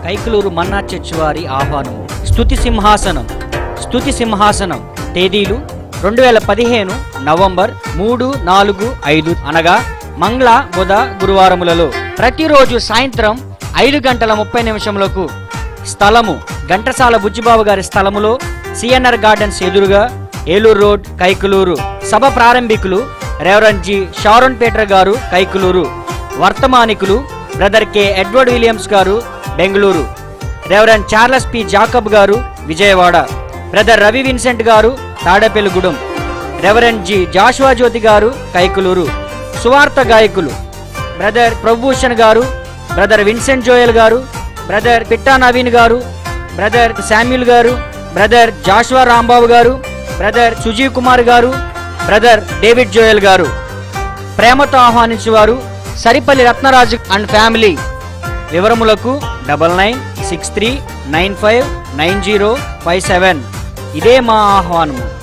కైకలూరు మన్నా church వారి ఆహ్వానము స్తుతి సింహాసనం స్తుతి సింహాసనం తేదీలు రెండు వేల పదిహేను నవంబర్ మూడు నాలుగు ఐదు అనగా మంగళ బుధ గురువారములలో ప్రతిరోజు సాయంత్రం ఐదు గంటల ముప్పై నిమిషములకు స్థలము ఘంటసాల బుజ్జిబాబు గారి స్థలములో సిఎన్ఆర్ గార్డెన్స్ ఎదురుగా ఏలూరు రోడ్ కైకులూరు సభ ప్రారంభికులు రెవరెండ్ జి షారోన్ పీటర్ గారు కైకులూరు వర్తమానికులు brother K Edward Williams garu Bengaluru reverend Charles P Jacob garu Vijayawada brother Ravi Vincent garu Tadepalligudem reverend G Joshua Jyothi garu Kaikaluru సువార్త గాయకులు బ్రదర్ ప్రభుభూషణ్ గారు బ్రదర్ విన్సెంట్ జోయల్ గారు brother Pitta Naveen garu brother Samuel garu brother Joshua Rambabu garu brother Sujeev Kumar గారు బ్రదర్ డేవిడ్ జోయల్ గారు ప్రేమతో ఆహ్వానించేవారు సరిపల్లి రత్నరాజు అండ్ ఫ్యామిలీ వివరములకు double nine six three nine five nine zero five seven ఇదే మా ఆహ్వానము